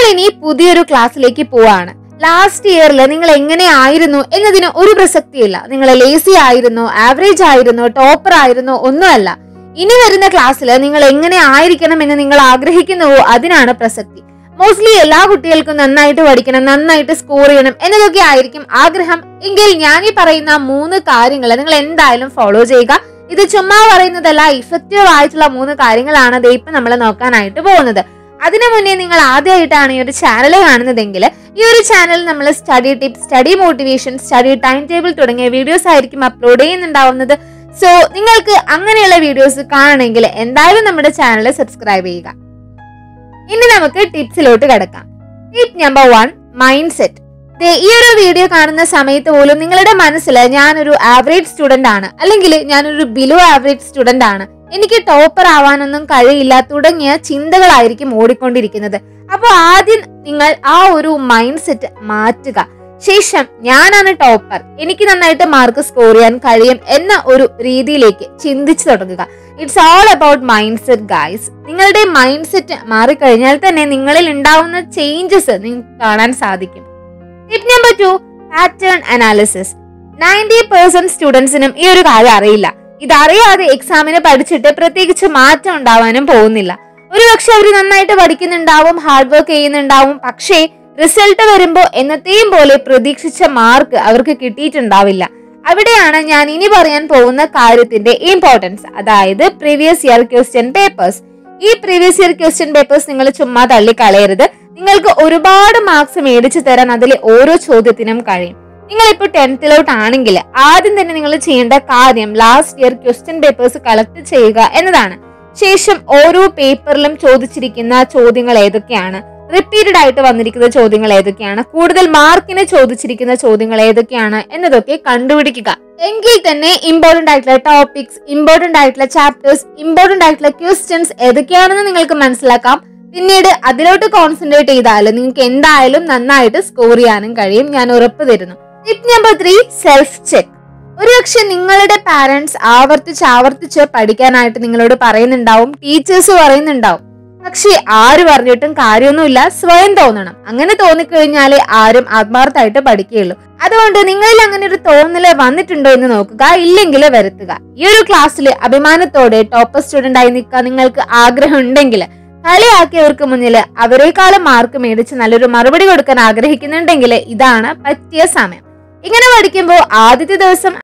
ഇനി പുതിയൊരു ക്ലാസ്സിലേക്ക് പോവാണ് ലാസ്റ്റ് ഇയറിൽ നിങ്ങൾ എങ്ങനെയായിരുന്നു എന്നതിന് ഒരു പ്രസക്തിയില്ല നിങ്ങൾ ലേസി ആയിരുന്നോ ആവറേജ് ആയിരുന്നോ ടോപ്പർ ആയിരുന്നോ ഒന്നുമല്ല ഇനി വരുന്ന ക്ലാസ്സിൽ നിങ്ങൾ എങ്ങനെ ആയിരിക്കണം എന്ന് നിങ്ങൾ ആഗ്രഹിക്കുന്നുവോ അതിനാണ് പ്രസക്തി മോസ്റ്റ്ലി എല്ലാ കുട്ടികൾക്കും നന്നായിട്ട് പഠിക്കണം നന്നായിട്ട് സ്കോർ ചെയ്യണം എന്നതൊക്കെ ആയിരിക്കും ആഗ്രഹം എങ്കിൽ ഞാൻ ഈ പറയുന്ന മൂന്ന് കാര്യങ്ങൾ നിങ്ങൾ എന്തായാലും ഫോളോ ചെയ്യുക ഇത് ചുമ്മാ പറയുന്നതല്ല ഇഫക്റ്റീവ് ആയിട്ടുള്ള മൂന്ന് കാര്യങ്ങളാണ് ദേ ഇപ്പൊ നമ്മൾ നോക്കാനായിട്ട് പോകുന്നത് അതിനു മുന്നേ നിങ്ങൾ ആദ്യമായിട്ടാണ് ഈ ഒരു ചാനൽ കാണുന്നതെങ്കിൽ ഈ ഒരു ചാനൽ നമ്മൾ study tips study motivation study time table തുടങ്ങിയ വീഡിയോസ് ആയിരിക്കും അപ്ലോഡ് ചെയ്യുന്നുണ്ടാവുന്നത് സോ നിങ്ങൾക്ക് അങ്ങനെയുള്ള വീഡിയോസ് കാണണമെങ്കിൽ എന്തായാലും നമ്മുടെ ചാനൽ സബ്സ്ക്രൈബ് ചെയ്യുക ഇനി നമുക്ക് ടിപ്സിലോട്ട് കിടക്കാം tip number one mind set ദേ, ഈ ഒരു വീഡിയോ കാണുന്ന സമയത്ത് പോലും നിങ്ങളുടെ മനസ്സിൽ ഞാനൊരു ആവറേജ് സ്റ്റുഡന്റ് ആണ് അല്ലെങ്കിൽ ഞാനൊരു ബിലോ ആവറേജ് സ്റ്റുഡന്റ് ആണ് എനിക്ക് ടോപ്പർ ആവാനൊന്നും കഴിയില്ല തുടങ്ങിയ ചിന്തകളായിരിക്കും ഓടിക്കൊണ്ടിരിക്കുന്നത് അപ്പോൾ ആദ്യം നിങ്ങൾ ആ ഒരു മൈൻഡ് സെറ്റ് മാറ്റുക ശേഷം ഞാനാണ് ടോപ്പർ എനിക്ക് നന്നായിട്ട് മാർക്ക് സ്കോർ ചെയ്യാൻ കഴിയും എന്ന ഒരു രീതിയിലേക്ക് ചിന്തിച്ചു തുടങ്ങുക it's all about mind set guys നിങ്ങളുടെ മൈൻഡ് സെറ്റ് മാറിക്കഴിഞ്ഞാൽ തന്നെ നിങ്ങളിൽ ഉണ്ടാവുന്ന ചേഞ്ചസ് നിങ്ങൾക്ക് കാണാൻ സാധിക്കും tip number two pattern analysis ninety percent സ്റ്റുഡൻസിനും ഈ ഒരു കാര്യം അറിയില്ല ഇതറിയാതെ എക്സാമിന് പഠിച്ചിട്ട് പ്രത്യേകിച്ച് മാറ്റം ഉണ്ടാവാനും പോകുന്നില്ല ഒരുപക്ഷെ അവർ നന്നായിട്ട് പഠിക്കുന്നുണ്ടാവും ഹാർഡ് വർക്ക് ചെയ്യുന്നുണ്ടാവും പക്ഷേ റിസൾട്ട് വരുമ്പോൾ എന്നത്തെയും പോലെ പ്രതീക്ഷിച്ച മാർക്ക് അവർക്ക് കിട്ടിയിട്ടുണ്ടാവില്ല അവിടെയാണ് ഞാൻ ഇനി പറയാൻ പോകുന്ന കാര്യത്തിന്റെ ഇമ്പോർട്ടൻസ് അതായത് പ്രീവിയസ് ഇയർ ക്വസ്റ്റ്യൻ പേപ്പേഴ്സ് ഈ പ്രീവിയസ് ഇയർ ക്വസ്റ്റ്യൻ പേപ്പേഴ്സ് നിങ്ങൾ ചുമ്മാ തള്ളിക്കളയരുത് നിങ്ങൾക്ക് ഒരുപാട് മാർക്സ് മേടിച്ചു തരാൻ അതിലെ ഓരോ ചോദ്യത്തിനും കഴിയും നിങ്ങൾ ഇപ്പോൾ ടെൻത്തിലോട്ടാണെങ്കിൽ ആദ്യം തന്നെ നിങ്ങൾ ചെയ്യേണ്ട കാര്യം last year question papers collect ചെയ്യുക എന്നതാണ് ശേഷം ഓരോ പേപ്പറിലും ചോദിച്ചിരിക്കുന്ന ചോദ്യങ്ങൾ ഏതൊക്കെയാണ് റിപ്പീറ്റഡ് ആയിട്ട് വന്നിരിക്കുന്ന ചോദ്യങ്ങൾ ഏതൊക്കെയാണ് കൂടുതൽ മാർക്കിന് ചോദിച്ചിരിക്കുന്ന ചോദ്യങ്ങൾ ഏതൊക്കെയാണ് എന്നതൊക്കെ കണ്ടുപിടിക്കുക എങ്കിൽ തന്നെ ഇമ്പോർട്ടന്റ് ആയിട്ടുള്ള ടോപ്പിക്സ് ഇമ്പോർട്ടന്റ് ആയിട്ടുള്ള ചാപ്റ്റേഴ്സ് ഇമ്പോർട്ടന്റ് ആയിട്ടുള്ള ക്വസ്റ്റ്യൻസ് ഏതൊക്കെയാണെന്ന് നിങ്ങൾക്ക് മനസ്സിലാക്കാം പിന്നീട് അതിലോട്ട് കോൺസെൻട്രേറ്റ് ചെയ്താൽ നിങ്ങൾക്ക് എന്തായാലും നന്നായിട്ട് സ്കോർ ചെയ്യാനും കഴിയും ഞാൻ ഉറപ്പ് തരുന്നു tip number three self check ഒരുപക്ഷെ നിങ്ങളുടെ പാരന്റ്സ് ആവർത്തിച്ച് ആവർത്തിച്ച് പഠിക്കാനായിട്ട് നിങ്ങളോട് പറയുന്നുണ്ടാവും ടീച്ചേഴ്സ് പറയുന്നുണ്ടാവും പക്ഷെ ആര് പറഞ്ഞിട്ടും കാര്യമൊന്നുമില്ല സ്വയം തോന്നണം അങ്ങനെ തോന്നിക്കഴിഞ്ഞാലേ ആരും ആത്മാർത്ഥമായിട്ട് പഠിക്കുകയുള്ളൂ അതുകൊണ്ട് നിങ്ങളിൽ അങ്ങനെ ഒരു തോന്നല് വന്നിട്ടുണ്ടോ എന്ന് നോക്കുക ഇല്ലെങ്കിൽ വരുത്തുക ഈ ഒരു ക്ലാസ്സിൽ അഭിമാനത്തോടെ ടോപ്പർ സ്റ്റുഡന്റ് ആയി നിൽക്കാൻ നിങ്ങൾക്ക് ആഗ്രഹം ഉണ്ടെങ്കിൽ കളിയാക്കിയവർക്ക് മുന്നിൽ അവരെക്കാളും മാർക്ക് മേടിച്ച് നല്ലൊരു മറുപടി കൊടുക്കാൻ ആഗ്രഹിക്കുന്നുണ്ടെങ്കിൽ ഇതാണ് പറ്റിയ സമയം ഇങ്ങനെ പഠിക്കുമ്പോൾ ആദ്യത്തെ ദിവസം